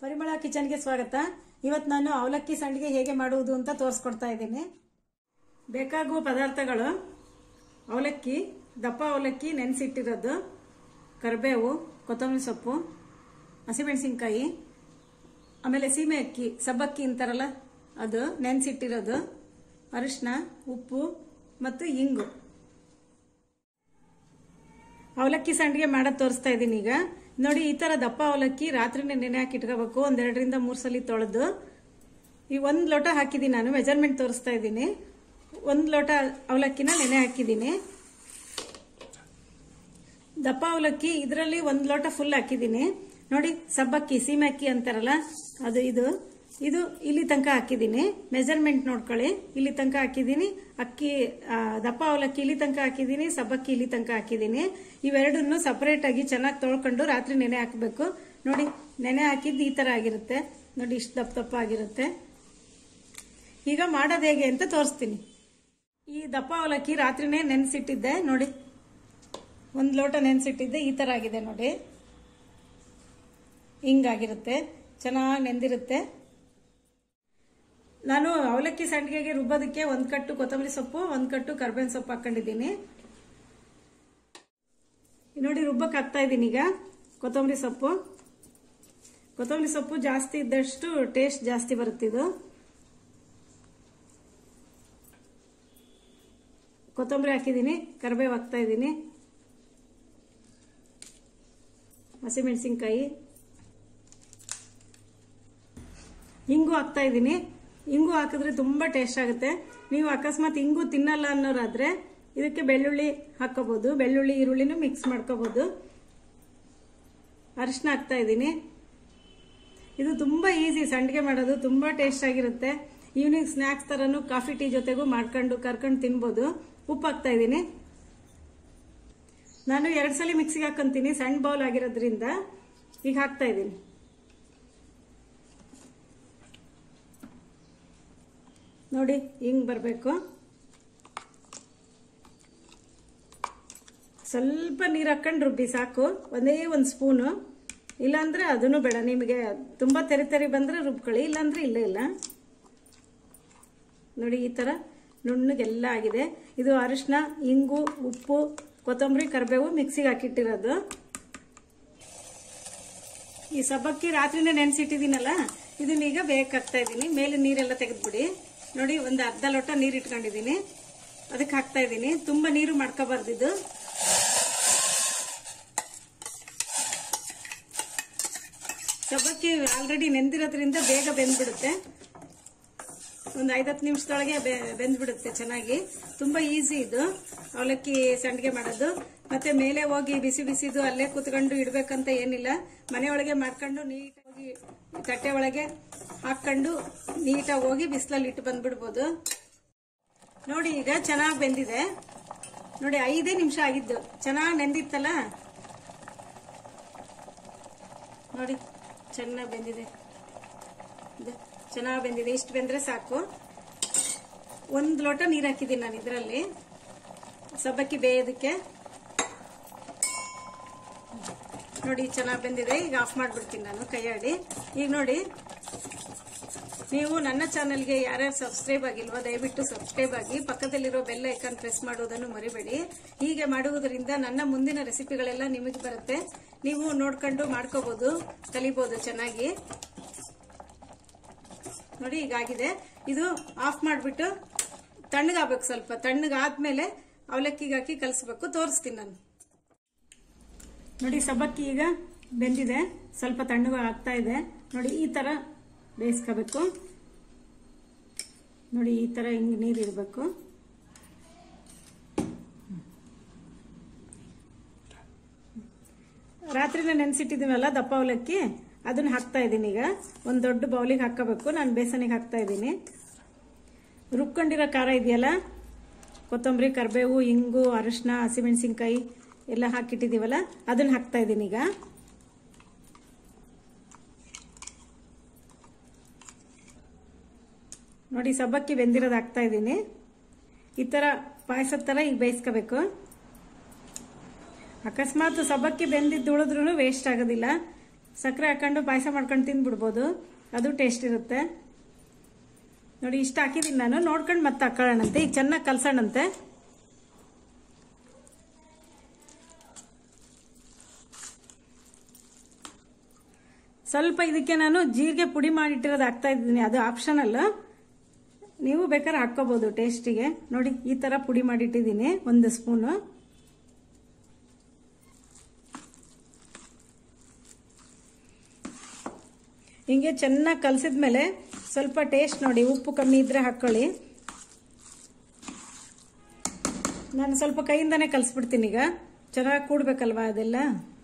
ಪರಿಮಳ ಕಿಚನ್ಗೆ ಸ್ವಾಗತ ಇವತ್ತು ನಾನು ಅವಲಕ್ಕಿ ಸಂಡಿಗೆ ಹೇಗೆ ಮಾಡುವುದು ಅಂತ ತೋರಿಸ್ಕೊಡ್ತಾ ಇದ್ದೀನಿ ಬೇಕಾಗುವ ಪದಾರ್ಥಗಳು ಅವಲಕ್ಕಿ ದಪ್ಪ ಅವಲಕ್ಕಿ ನೆನೆಸಿಟ್ಟಿರೋದು ಕರಿಬೇವು ಕೊತ್ತಂಬರಿ ಸೊಪ್ಪು ಹಸಿಮೆಣಸಿನ್ಕಾಯಿ ಆಮೇಲೆ ಸೀಮೆ ಅಕ್ಕಿ ಸಬ್ಬಕ್ಕಿ ಅಂತಾರಲ್ಲ ಅದು ನೆನೆಸಿಟ್ಟಿರೋದು ಅರಿಶಿನ ಉಪ್ಪು ಮತ್ತು ಇಂಗು ಅವಲಕ್ಕಿ ಸಂಡಿಗೆ ಮಾಡೋದು ತೋರಿಸ್ತಾ ಇದ್ದೀನಿ ಈಗ ನೋಡಿ ಈ ತರ ದಪ್ಪ ಅವಲಕ್ಕಿ ರಾತ್ರಿನೇ ನೆನೆ ಹಾಕಿ ಇಟ್ಕೋಬೇಕು ಒಂದೆರಡರಿಂದ ಮೂರು ಸಲ ತೊಳೆದು ಈ ಒಂದು ಲೋಟ ಹಾಕಿದ್ದೀನಿ ನಾನು ಮೆಜರ್ಮೆಂಟ್ ತೋರಿಸ್ತಾ ಇದ್ದೀನಿ ಒಂದು ಲೋಟ ಅವಲಕ್ಕಿನ ನೆನೆ ಹಾಕಿದ್ದೀನಿ ದಪ್ಪ ಅವಲಕ್ಕಿ ಇದರಲ್ಲಿ ಒಂದು ಲೋಟ ಫುಲ್ ಹಾಕಿದ್ದೀನಿ ನೋಡಿ ಸಬ್ಬಕ್ಕಿ ಸೀಮೆ ಅಕ್ಕಿ ಅಂತಾರಲ್ಲ ಅದು ಇದು ಇದು ಇಲ್ಲಿ ತನಕ ಹಾಕಿದ್ದೀನಿ ಮೆಜರ್ಮೆಂಟ್ ನೋಡ್ಕೊಳ್ಳಿ ಇಲ್ಲಿ ತನಕ ಹಾಕಿದ್ದೀನಿ ಅಕ್ಕಿ ಆ, ದಪ್ಪ ಅವಲಕ್ಕಿ ಇಲ್ಲಿ ತನಕ ಹಾಕಿದ್ದೀನಿ ಸಬ್ಬಕ್ಕಿ ಇಲ್ಲಿ ತನಕ ಹಾಕಿದ್ದೀನಿ ಇವೆರಡನ್ನು ಸಪರೇಟ್ ಆಗಿ ಚೆನ್ನಾಗಿ ತೊಳ್ಕೊಂಡು ರಾತ್ರಿ ನೆನೆ ಹಾಕಬೇಕು ನೋಡಿ ನೆನೆ ಹಾಕಿದ್ದು ಈ ತರ ಆಗಿರುತ್ತೆ ನೋಡಿ ಇಷ್ಟು ದಪ್ಪ ದಪ್ಪ ಆಗಿರುತ್ತೆ ಈಗ ಮಾಡೋದು ಹೇಗೆ ಅಂತ ತೋರಿಸ್ತೀನಿ ಈ ದಪ್ಪ ಅವಲಕ್ಕಿ ರಾತ್ರಿನೇ ನೆನೆಸಿಟ್ಟಿದ್ದೆ ನೋಡಿ ಒಂದು ಲೋಟ ನೆನೆಸಿಟ್ಟಿದ್ದೆ ಈ ತರ ಆಗಿದೆ ನೋಡಿ ಹಿಂಗಾಗಿರುತ್ತೆ ಚೆನ್ನಾಗಿ ನೆಂದಿರುತ್ತೆ ನಾನು ಅವಲಕ್ಕಿ ಸಂಡಿಗೆಗೆ ರುಬ್ಬೋದಕ್ಕೆ ಒಂದ್ ಕಟ್ಟು ಕೊತ್ತಂಬರಿ ಸೊಪ್ಪು ಒಂದ್ ಕಟ್ಟು ಕರ್ಬೇವಿನ ಸೊಪ್ಪು ಹಾಕೊಂಡಿದ್ದೀನಿ ನೋಡಿ ರುಬ್ಬಕ್ಕೆ ಹಾಕ್ತಾ ಇದ್ದೀನಿ ಈಗ ಕೊತ್ತಂಬರಿ ಸೊಪ್ಪು ಕೊತ್ತಂಬರಿ ಸೊಪ್ಪು ಜಾಸ್ತಿ ಇದ್ದಷ್ಟು ಟೇಸ್ಟ್ ಜಾಸ್ತಿ ಬರುತ್ತೆ ಇದು ಕೊತ್ತಂಬರಿ ಹಾಕಿದ್ದೀನಿ ಕರಿಬೇವು ಹಾಕ್ತಾ ಇದ್ದೀನಿ ಹಸಿಮೆಣಸಿನ್ಕಾಯಿ ಇಂಗು ಹಾಕ್ತಾ ಇದ್ದೀನಿ ಇಂಗು ಹಾಕಿದ್ರೆ ತುಂಬಾ ಟೇಸ್ಟ್ ಆಗುತ್ತೆ ನೀವು ಅಕಸ್ಮಾತ್ ಇಂಗು ತಿನ್ನಲ್ಲ ಅನ್ನೋರಾದ್ರೆ ಇದಕ್ಕೆ ಬೆಳ್ಳುಳ್ಳಿ ಹಾಕೋಬಹುದು ಬೆಳ್ಳುಳ್ಳಿ ಈರುಳ್ಳಿನೂ ಮಿಕ್ಸ್ ಮಾಡ್ಕೋಬಹುದು ಅರಿಶಿನ ಹಾಕ್ತಾ ಇದ್ದೀನಿ ಇದು ತುಂಬಾ ಈಸಿ ಸಂಡಿಗೆ ಮಾಡೋದು ತುಂಬಾ ಟೇಸ್ಟ್ ಆಗಿರುತ್ತೆ ಈವ್ನಿಂಗ್ ಸ್ನಾಕ್ಸ್ ತರನು ಕಾಫಿ ಟೀ ಜೊತೆಗೂ ಮಾಡ್ಕೊಂಡು ಕರ್ಕೊಂಡು ತಿನ್ಬೋದು ಉಪ್ಪು ಹಾಕ್ತಾ ಇದ್ದೀನಿ ನಾನು ಎರಡು ಸಲ ಮಿಕ್ಸಿಗೆ ಹಾಕೊಂತೀನಿ ಸಣ್ಣ ಬೌಲ್ ಆಗಿರೋದ್ರಿಂದ ಈಗ ಹಾಕ್ತಾ ಇದ್ದೀನಿ ನೋಡಿ ಹಿಂಗ್ ಬರಬೇಕು ಸ್ವಲ್ಪ ನೀರು ಹಾಕೊಂಡು ರುಬ್ಬಿ ಸಾಕು ಒಂದೇ ಒಂದು ಸ್ಪೂನು ಇಲ್ಲಾಂದ್ರೆ ಅದನ್ನು ಬೇಡ ನಿಮಗೆ ತುಂಬ ತೆರಿ ತೆರಿ ಬಂದ್ರೆ ರುಬ್ಕೊಳ್ಳಿ ಇಲ್ಲಾಂದ್ರೆ ಇಲ್ಲೇ ಇಲ್ಲ ನೋಡಿ ಈ ಥರ ನುಣ್ಣಗೆಲ್ಲ ಆಗಿದೆ ಇದು ಅರಿಶಿನ ಇಂಗು ಉಪ್ಪು ಕೊತ್ತಂಬರಿ ಕರಿಬೇವು ಮಿಕ್ಸಿಗೆ ಹಾಕಿಟ್ಟಿರೋದು ಈ ಸಬ್ಬಕ್ಕಿ ರಾತ್ರಿನೇ ನೆನೆಸಿಟ್ಟಿದ್ದೀನಲ್ಲ ಇದನ್ನ ಈಗ ಬೇಕಾಗ್ತಾ ಇದ್ದೀನಿ ಮೇಲೆ ನೀರೆಲ್ಲ ತೆಗೆದ್ಬಿಡಿ ನೋಡಿ ಒಂದು ಅರ್ಧ ಲೋಟ ನೀರು ಇಟ್ಕೊಂಡಿದ್ದೀನಿ ಅದಕ್ಕೆ ಹಾಕ್ತಾ ಇದ್ದೀನಿ ತುಂಬಾ ನೀರು ಮಾಡ್ಕೋಬಾರ್ದಿದ್ದು ಸಬ್ಬಕ್ಕಿ ಆಲ್ರೆಡಿ ನೆಂದಿರೋದ್ರಿಂದ ಬೇಗ ಬೆಂದ್ಬಿಡುತ್ತೆ ಒಂದು ಐದತ್ತು ನಿಮಿಷದೊಳಗೆ ಬೆಂದ್ಬಿಡುತ್ತೆ ಚೆನ್ನಾಗಿ ತುಂಬಾ ಈಸಿ ಇದು ಅವಲಕ್ಕಿ ಸಂಡಿಗೆ ಮಾಡೋದು ಮತ್ತೆ ಮೇಲೆ ಹೋಗಿ ಬಿಸಿ ಬಿಸಿದು ಅಲ್ಲೇ ಕೂತ್ಕೊಂಡು ಇಡ್ಬೇಕಂತ ಏನಿಲ್ಲ ಮನೆಯೊಳಗೆ ಮಾಡ್ಕೊಂಡು ನೀಟಾಗಿ ತಟ್ಟೆ ಒಳಗೆ ಹಾಕೊಂಡು ನೀಟಾಗಿ ಹೋಗಿ ಬಿಸಿಲಲ್ಲಿ ಇಟ್ಟು ಬಂದ್ಬಿಡ್ಬೋದು ನೋಡಿ ಈಗ ಚೆನ್ನಾಗಿ ಬೆಂದಿದೆ ನೋಡಿ ಐದೇ ನಿಮಿಷ ಆಗಿದ್ದು ಚೆನ್ನಾಗಿ ನೆಂದಿತ್ತಲ್ಲ ನೋಡಿ ಚೆನ್ನಾಗಿ ಬೆಂದಿದೆ ಇದು ಚೆನ್ನಾಗಿ ಬೆಂದಿದೆ ಇಷ್ಟು ಬೆಂದ್ರೆ ಸಾಕು ಒಂದು ಲೋಟ ನೀರು ಹಾಕಿದ್ದೀನಿ ನಾನು ಇದರಲ್ಲಿ ಸಬ್ಬಕ್ಕಿ ಬೇಯೋದಕ್ಕೆ ನೋಡಿ ಚೆನ್ನಾಗಿ ಬೆಂದಿದೆ ಈಗ ಆಫ್ ಮಾಡ್ಬಿಡ್ತೀನಿ ನಾನು ಕೈಯಾಡಿ ಈಗ ನೋಡಿ ನೀವು ನನ್ನ ಚಾನೆಲ್ಗೆ ಯಾರ್ಯಾರು ಸಬ್ಸ್ಕ್ರೈಬ್ ಆಗಿಲ್ವೋ ದಯವಿಟ್ಟು ಸಬ್ಸ್ಕ್ರೈಬ್ ಆಗಿ ಪಕ್ಕದಲ್ಲಿರೋ ಬೆಲ್ ಐಕಾನ್ ಪ್ರೆಸ್ ಮಾಡುವುದನ್ನು ಮರಿಬೇಡಿ ಹೀಗೆ ಮಾಡುವುದರಿಂದ ನನ್ನ ಮುಂದಿನ ರೆಸಿಪಿಗಳೆಲ್ಲ ನಿಮಗೆ ಬರುತ್ತೆ ನೀವು ನೋಡ್ಕೊಂಡು ಮಾಡ್ಕೋಬಹುದು ಕಲಿಬಹುದು ಚೆನ್ನಾಗಿ ನೋಡಿ ಈಗಾಗಿದೆ ಇದು ಆಫ್ ಮಾಡಿಬಿಟ್ಟು ತಣ್ಣಗಾಗ್ಬೇಕು ಸ್ವಲ್ಪ ತಣ್ಣಗಾದ್ಮೇಲೆ ಅವಲಕ್ಕಿಗೆ ಹಾಕಿ ಕಲಿಸ್ಬೇಕು ತೋರಿಸ್ತೀನಿ ನಾನು ನೋಡಿ ಸಬ್ಬಕ್ಕಿ ಈಗ ಬೆಂದಿದೆ ಸ್ವಲ್ಪ ತಣ್ಣಗ ಆಗ್ತಾ ಇದೆ ನೋಡಿ ಈ ತರ ಬೇಯಿಸ್ಕೋಬೇಕು ನೋಡಿ ಈ ತರ ಹಿಂಗ್ ನೀರು ಇರಬೇಕು ರಾತ್ರಿನೇ ನೆನೆಸಿಟ್ಟಿದ್ದೀನಲ್ಲ ದಪ್ಪ ಅವಲಕ್ಕಿ ಅದನ್ನ ಹಾಕ್ತಾ ಇದ್ದೀನಿ ಈಗ ಒಂದು ದೊಡ್ಡ ಬೌಲಿಗೆ ಹಾಕೋಬೇಕು ನಾನು ಬೇಸನಿಗೆ ಹಾಕ್ತಾ ಇದ್ದೀನಿ ರುಬ್ಕೊಂಡಿರೋ ಖಾರ ಇದೆಯಲ್ಲ ಕೊತ್ತಂಬರಿ ಕರಿಬೇವು ಇಂಗು ಅರಿಶಿನ ಹಸಿಮೆಣಸಿನ್ಕಾಯಿ ಎಲ್ಲ ಹಾಕಿಟ್ಟಿದ್ದೀವಲ್ಲ ಅದನ್ನ ಹಾಕ್ತಾ ಇದ್ದೀನಿ ಈಗ ನೋಡಿ ಸಬ್ಬಕ್ಕಿ ಬೆಂದಿರೋದು ಹಾಕ್ತಾ ಇದ್ದೀನಿ ಈ ಥರ ಪಾಯಸದ ಥರ ಈಗ ಬೇಯಿಸ್ಕೋಬೇಕು ಅಕಸ್ಮಾತ್ ಸಬ್ಬಕ್ಕಿ ಬೆಂದಿದ್ದು ಉಳಿದ್ರೂ ವೇಸ್ಟ್ ಆಗೋದಿಲ್ಲ ಸಕ್ಕರೆ ಹಾಕೊಂಡು ಪಾಯಸ ಮಾಡ್ಕೊಂಡು ತಿಂದ್ಬಿಡ್ಬೋದು ಅದು ಟೇಸ್ಟ್ ಇರುತ್ತೆ ನೋಡಿ ಇಷ್ಟು ಹಾಕಿದ್ದೀನಿ ನಾನು ನೋಡ್ಕೊಂಡು ಮತ್ತೆ ಹಾಕೊಳ್ಳೋಣಂತೆ ಈಗ ಚೆನ್ನಾಗಿ ಕಲ್ಸೋಣಂತೆ ಸ್ವಲ್ಪ ಇದಕ್ಕೆ ನಾನು ಜೀರಿಗೆ ಪುಡಿ ಮಾಡಿಟ್ಟಿರೋದು ಹಾಕ್ತಾ ಇದ್ದೀನಿ ಅದು ಆಪ್ಷನಲ್ ನೀವು ಬೇಕಾದ್ರೆ ಹಾಕ್ಕೋಬಹುದು ಟೇಸ್ಟಿಗೆ ನೋಡಿ ಈ ತರ ಪುಡಿ ಮಾಡಿಟ್ಟಿದ್ದೀನಿ ಒಂದು ಸ್ಪೂನು ಹಿಂಗೆ ಚೆನ್ನಾಗಿ ಕಲಸಿದ್ಮೇಲೆ ಸ್ವಲ್ಪ ಟೇಸ್ಟ್ ನೋಡಿ ಉಪ್ಪು ಕಮ್ಮಿ ಇದ್ರೆ ಹಾಕ್ಕೊಳ್ಳಿ ನಾನು ಸ್ವಲ್ಪ ಕೈಯಿಂದಾನೇ ಕಲಿಸ್ಬಿಡ್ತೀನಿ ಈಗ ಚೆನ್ನಾಗಿ ಕೂಡ್ಬೇಕಲ್ವಾ ಅದೆಲ್ಲ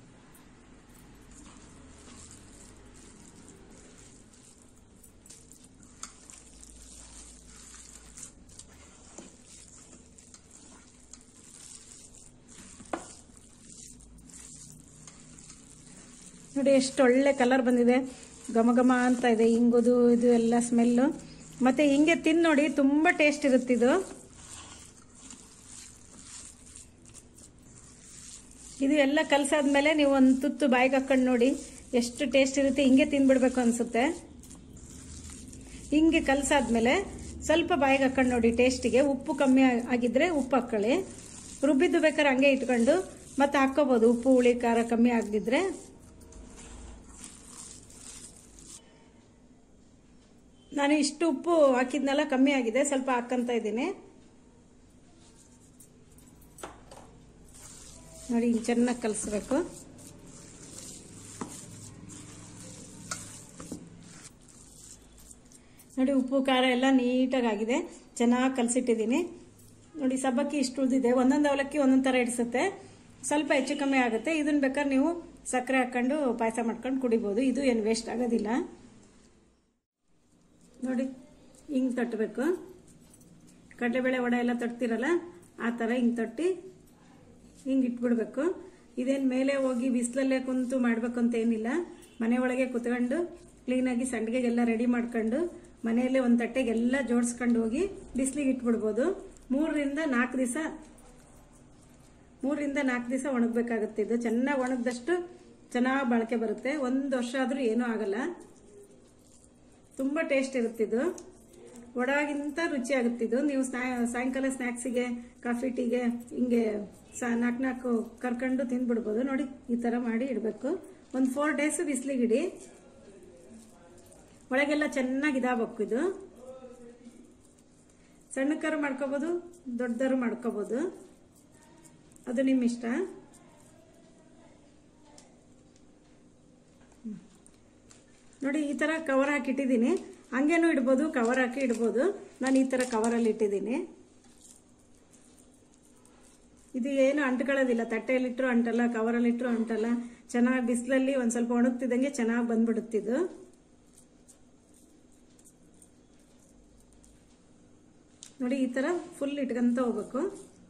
ನೋಡಿ ಎಷ್ಟು ಒಳ್ಳೆ ಕಲರ್ ಬಂದಿದೆ ಘಮ ಘಮ ಅಂತ ಇದೆ ಹಿಂಗುದು ಇದು ಎಲ್ಲ ಸ್ಮೆಲ್ಲು ಮತ್ತೆ ಹಿಂಗೆ ತಿಂದು ನೋಡಿ ತುಂಬಾ ಟೇಸ್ಟ್ ಇರುತ್ತೆ ಇದು ಇದು ಎಲ್ಲ ಕಲಸಾದ್ಮೇಲೆ ನೀವು ಒಂದು ತುತ್ತು ಬಾಯಿಗೆ ಹಾಕೊಂಡು ನೋಡಿ ಎಷ್ಟು ಟೇಸ್ಟ್ ಇರುತ್ತೆ ಹಿಂಗೆ ತಿಂದ್ಬಿಡ್ಬೇಕು ಅನ್ಸುತ್ತೆ ಹಿಂಗೆ ಕಲಸಾದ್ಮೇಲೆ ಸ್ವಲ್ಪ ಬಾಯಿಗೆ ಹಾಕೊಂಡು ನೋಡಿ ಟೇಸ್ಟಿಗೆ ಉಪ್ಪು ಕಮ್ಮಿ ಆಗಿದ್ರೆ ಉಪ್ಪು ಹಾಕೊಳ್ಳಿ ರುಬ್ಬಿದ್ದು ಬೇಕಾದ್ರೆ ಹಂಗೆ ಇಟ್ಕೊಂಡು ಮತ್ತೆ ಹಾಕ್ಕೋಬಹುದು ಉಪ್ಪು ಹುಳಿ ಖಾರ ಕಮ್ಮಿ ಆಗದಿದ್ರೆ ನಾನು ಇಷ್ಟು ಉಪ್ಪು ಹಾಕಿದ್ನೆಲ್ಲ ಕಮ್ಮಿ ಆಗಿದೆ ಸ್ವಲ್ಪ ಹಾಕಂತ ಇದ್ದೀನಿ ನೋಡಿ ಹಿಂಗೆ ಚೆನ್ನಾಗಿ ಕಲಿಸ್ಬೇಕು ನೋಡಿ ಉಪ್ಪು ಖಾರ ಎಲ್ಲ ನೀಟಾಗಿ ಆಗಿದೆ ಚೆನ್ನಾಗಿ ಕಲಸಿಟ್ಟಿದ್ದೀನಿ ನೋಡಿ ಸಬ್ಬಕ್ಕಿ ಇಷ್ಟು ಉಳಿದಿದೆ ಒಂದೊಂದು ಅವಲಕ್ಕಿ ಒಂದೊಂದು ಥರ ಇಡಿಸುತ್ತೆ ಸ್ವಲ್ಪ ಹೆಚ್ಚು ಕಮ್ಮಿ ಆಗುತ್ತೆ ಇದನ್ನ ಬೇಕಾದ್ರೆ ನೀವು ಸಕ್ಕರೆ ಹಾಕೊಂಡು ಪಾಯಸ ಮಾಡ್ಕೊಂಡು ಕುಡಿಬೋದು ಇದು ಏನು ವೇಸ್ಟ್ ಆಗೋದಿಲ್ಲ ನೋಡಿ ಹಿಂಗೆ ತಟ್ಟಬೇಕು ಕಡಲೆಬೇಳೆ ವಡೆ ಎಲ್ಲ ತಟ್ತಿರಲ್ಲ ಆ ಥರ ಹಿಂಗೆ ತಟ್ಟಿ ಹಿಂಗೆ ಇಟ್ಬಿಡ್ಬೇಕು ಇದೇನು ಮೇಲೆ ಹೋಗಿ ಬಿಸಿಲಲ್ಲೇ ಕುಂತು ಮಾಡ್ಬೇಕು ಅಂತ ಏನಿಲ್ಲ ಮನೆ ಒಳಗೆ ಕುತ್ಕೊಂಡು ಕ್ಲೀನಾಗಿ ಸಂಡಿಗೆಗೆಲ್ಲ ರೆಡಿ ಮಾಡ್ಕೊಂಡು ಮನೆಯಲ್ಲೇ ಒಂದು ತಟ್ಟೆಗೆಲ್ಲ ಜೋಡಿಸ್ಕೊಂಡು ಹೋಗಿ ಬಿಸಿಲಿಗೆ ಇಟ್ಬಿಡ್ಬೋದು ಮೂರರಿಂದ ನಾಲ್ಕು ದಿವಸ ಮೂರರಿಂದ ನಾಲ್ಕು ದಿವಸ ಒಣಗಬೇಕಾಗುತ್ತೆ ಇದು ಚೆನ್ನಾಗಿ ಒಣಗಿದಷ್ಟು ಚೆನ್ನಾಗಿ ಬಾಳಿಕೆ ಬರುತ್ತೆ ಒಂದು ವರ್ಷ ಆದರೂ ಏನೂ ಆಗಲ್ಲ ತುಂಬ ಟೇಸ್ಟ್ ಇರುತ್ತಿದ್ದು ವಡಾಗಿಂತ ರುಚಿ ಆಗುತ್ತಿದ್ದು ನೀವು ಸ್ನಾ- ಸಾಯಂಕಾಲ ಸ್ನ್ಯಾಕ್ಸಿಗೆ ಕಾಫಿ ಟೀಗೆ ಹಿಂಗೆ ಸಾ ನಾಲ್ಕು ನಾಲ್ಕು ಕರ್ಕೊಂಡು ತಿಂದ್ಬಿಡ್ಬೋದು ನೋಡಿ ಈ ಥರ ಮಾಡಿ ಇಡಬೇಕು ಒಂದು ಫೋರ್ ಡೇಸ್ ಬಿಸಿಲಿಗೆ ಇಡಿ ಒಳಗೆಲ್ಲ ಚೆನ್ನಾಗಿ ಇದಾಗಬೇಕು ಇದು ಸಣ್ಣಕ್ಕರು ಮಾಡ್ಕೋಬೋದು ದೊಡ್ಡದರು ಮಾಡ್ಕೋಬೋದು ಅದು ನಿಮ್ಮ ಇಷ್ಟ ನೋಡಿ ಈ ತರ ಕವರ್ ಹಾಕಿ ಇಟ್ಟಿದ್ದೀನಿ ಹಂಗೇನು ಇಡ್ಬೋದು ಕವರ್ ಹಾಕಿ ಇಡ್ಬೋದು ನಾನು ಈ ತರ ಕವರಲ್ಲಿ ಇಟ್ಟಿದ್ದೀನಿ ಇದು ಏನು ಅಂಟ್ಕೊಳ್ಳೋದಿಲ್ಲ ತಟ್ಟೆಯಲ್ಲಿಟ್ಟರು ಅಂಟಲ್ಲ ಕವರಲ್ಲಿ ಇಟ್ಟರು ಅಂಟಲ್ಲ ಚೆನ್ನಾಗಿ ಬಿಸಿಲಲ್ಲಿ ಒಂದು ಸ್ವಲ್ಪ ಒಣಗ್ತಿದ್ದಂಗೆ ಚೆನ್ನಾಗಿ ಬಂದ್ಬಿಡುತ್ತಿದ್ದು ನೋಡಿ ಈ ತರ ಫುಲ್ ಇಟ್ಕೊಂತ ಹೋಗ್ಬೇಕು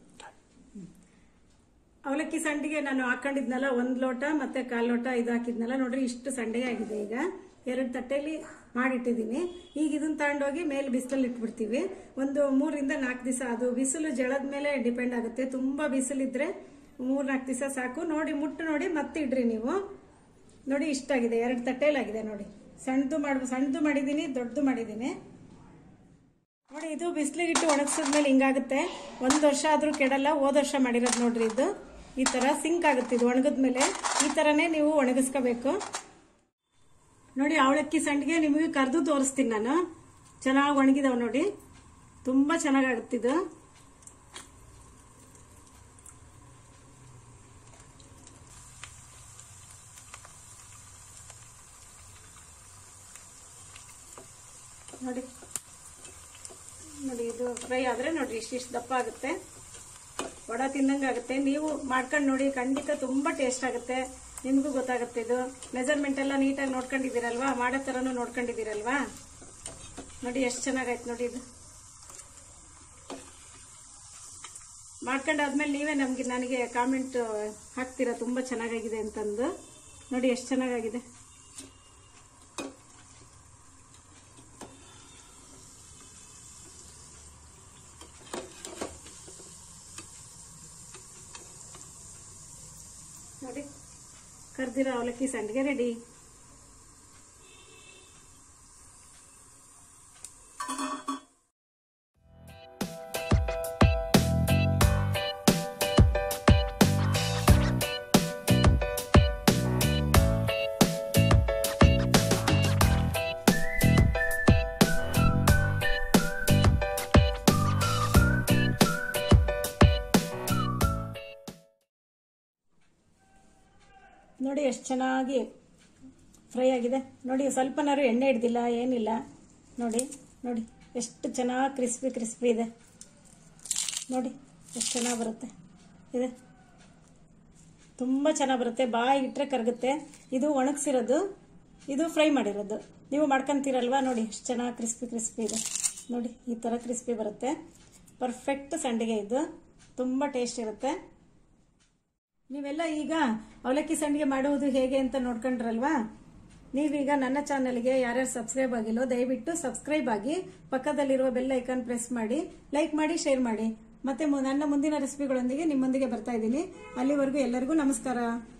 ಅವಲಕ್ಕಿ ಸಂಡಿಗೆ ನಾನು ಹಾಕೊಂಡಿದ್ನಲ್ಲ ಒಂದ್ ಲೋಟ ಮತ್ತೆ ಕಾಲ್ ಲೋಟ ಇದು ಹಾಕಿದ್ನಲ್ಲ ನೋಡ್ರಿ ಇಷ್ಟು ಸಂಡಿಗೆ ಆಗಿದೆ ಈಗ ಎರಡು ತಟ್ಟೆಲಿ ಮಾಡಿಟ್ಟಿದ್ದೀನಿ ಈಗ ಇದನ್ನ ತಗೊಂಡೋಗಿ ಮೇಲೆ ಬಿಸಿಲಲ್ಲಿ ಇಟ್ಬಿಡ್ತೀವಿ ಒಂದು ಮೂರಿಂದ ನಾಲ್ಕು ದಿವಸ ಅದು ಬಿಸಿಲು ಜಳದ ಮೇಲೆ ಡಿಪೆಂಡ್ ಆಗುತ್ತೆ ತುಂಬಾ ಬಿಸಿಲಿದ್ರೆ ಮೂರ್ ನಾಲ್ಕು ದಿವಸ ಸಾಕು ನೋಡಿ ಮುಟ್ಟು ನೋಡಿ ಮತ್ತೆ ಇಡ್ರಿ ನೀವು ನೋಡಿ ಇಷ್ಟಾಗಿದೆ ಎರಡು ತಟ್ಟೆಲಾಗಿದೆ ನೋಡಿ ಸಣ್ಣದು ಮಾಡ್ ಸಣ್ಣದು ಮಾಡಿದ್ದೀನಿ ದೊಡ್ಡದು ಮಾಡಿದ್ದೀನಿ ನೋಡಿ ಇದು ಬಿಸಿಲಿಗೆ ಇಟ್ಟು ಒಣಗಿಸಿದ್ಮೇಲೆ ಹಿಂಗಾಗುತ್ತೆ ಒಂದು ವರ್ಷ ಆದ್ರೂ ಕೆಡಲ್ಲ ಹೋದ ವರ್ಷ ಮಾಡಿರೋದು ನೋಡ್ರಿ ಇದು ಈ ತರ ಸಿಂಕ್ ಆಗುತ್ತೆ ಇದು ಒಣಗಿದ್ಮೇಲೆ ಈ ತರನೇ ನೀವು ಒಣಗಿಸ್ಕೋಬೇಕು ನೋಡಿ ಅವಳಕ್ಕಿ ಸಂಡಿಗೆ ನಿಮಗೆ ಕರೆದು ತೋರಿಸ್ತೀನಿ ನಾನು ಚೆನ್ನಾಗಿ ಒಣಗಿದಾವ್ ನೋಡಿ ತುಂಬಾ ಚೆನ್ನಾಗಾಗುತ್ತಿದ್ದು ನೋಡಿ ನೋಡಿ ಇದು ಫ್ರೈ ಆದ್ರೆ ನೋಡ್ರಿ ಇಷ್ಟಿಷ್ಟು ದಪ್ಪ ಆಗುತ್ತೆ ವಡ ತಿಂದಂಗೆ ಆಗುತ್ತೆ ನೀವು ಮಾಡ್ಕೊಂಡು ನೋಡಿ ಖಂಡಿತ ತುಂಬಾ ಟೇಸ್ಟ್ ಆಗುತ್ತೆ ನಿಮಗೂ ಗೊತ್ತಾಗುತ್ತೆ ಇದು ಮೆಜರ್ಮೆಂಟ್ ಎಲ್ಲ ನೀಟಾಗಿ ನೋಡ್ಕೊಂಡಿದ್ದೀರಲ್ವಾ ಮಾಡೋ ಥರನೂ ನೋಡ್ಕೊಂಡಿದ್ದೀರಲ್ವಾ ನೋಡಿ ಎಷ್ಟು ಚೆನ್ನಾಗಾಯ್ತು ನೋಡಿ ಇದು ಮಾಡ್ಕೊಂಡಾದ್ಮೇಲೆ ನೀವೇ ನಮ್ಗೆ ನನಗೆ ಕಾಮೆಂಟ್ ಹಾಕ್ತೀರಾ ತುಂಬಾ ಚೆನ್ನಾಗಾಗಿದೆ ಅಂತಂದು ನೋಡಿ ಎಷ್ಟು ಚೆನ್ನಾಗಾಗಿದೆ ನೋಡಿ ಕರ್ದಿರೋ ಅವಲಕ್ಕಿ ಸಂಡಿಗೆ ರೆಡಿ ಚೆನ್ನಾಗಿ ಫ್ರೈ ಆಗಿದೆ ನೋಡಿ ಸ್ವಲ್ಪನಾರು ಎಣ್ಣೆ ಹಿಡ್ದಿಲ್ಲ ಏನಿಲ್ಲ ನೋಡಿ ನೋಡಿ ಎಷ್ಟು ಚೆನ್ನಾಗಿ ಕ್ರಿಸ್ಪಿ ಕ್ರಿಸ್ಪಿ ಇದೆ ನೋಡಿ ಎಷ್ಟು ಚೆನ್ನಾಗಿ ಬರುತ್ತೆ ಇದೆ ತುಂಬ ಚೆನ್ನಾಗಿ ಬರುತ್ತೆ ಬಾಯಿ ಇಟ್ಟರೆ ಕರಗುತ್ತೆ ಇದು ಒಣಗಿಸಿರೋದು ಇದು ಫ್ರೈ ಮಾಡಿರೋದು ನೀವು ಮಾಡ್ಕೊಂತೀರಲ್ವಾ ನೋಡಿ ಎಷ್ಟು ಚೆನ್ನಾಗಿ ಕ್ರಿಸ್ಪಿ ಕ್ರಿಸ್ಪಿ ಇದೆ ನೋಡಿ ಈ ಥರ ಕ್ರಿಸ್ಪಿ ಬರುತ್ತೆ ಪರ್ಫೆಕ್ಟ್ ಸಂಡಿಗೆ ಇದು ತುಂಬ ಟೇಸ್ಟ್ ಇರುತ್ತೆ ನೀವೆಲ್ಲ ಈಗ ಅವಲಕ್ಕಿ ಸಂಡಿಗೆ ಮಾಡುವುದು ಹೇಗೆ ಅಂತ ನೋಡ್ಕೊಂಡ್ರಲ್ವಾ ನೀವೀಗ ನನ್ನ ಚಾನಲ್ಗೆ ಯಾರ್ಯಾರು ಸಬ್ಸ್ಕ್ರೈಬ್ ಆಗಿಲ್ಲೋ ದಯವಿಟ್ಟು ಸಬ್ಸ್ಕ್ರೈಬ್ ಆಗಿ ಪಕ್ಕದಲ್ಲಿರುವ ಬೆಲ್ ಐಕಾನ್ ಪ್ರೆಸ್ ಮಾಡಿ ಲೈಕ್ ಮಾಡಿ ಶೇರ್ ಮಾಡಿ ಮತ್ತೆ ಮು- ನನ್ನ ಮುಂದಿನ ರೆಸಿಪಿಗಳೊಂದಿಗೆ ನಿಮ್ಮೊಂದಿಗೆ ಬರ್ತಾ ಇದ್ದೀನಿ ಅಲ್ಲಿವರೆಗೂ ಎಲ್ಲರಿಗೂ ನಮಸ್ಕಾರ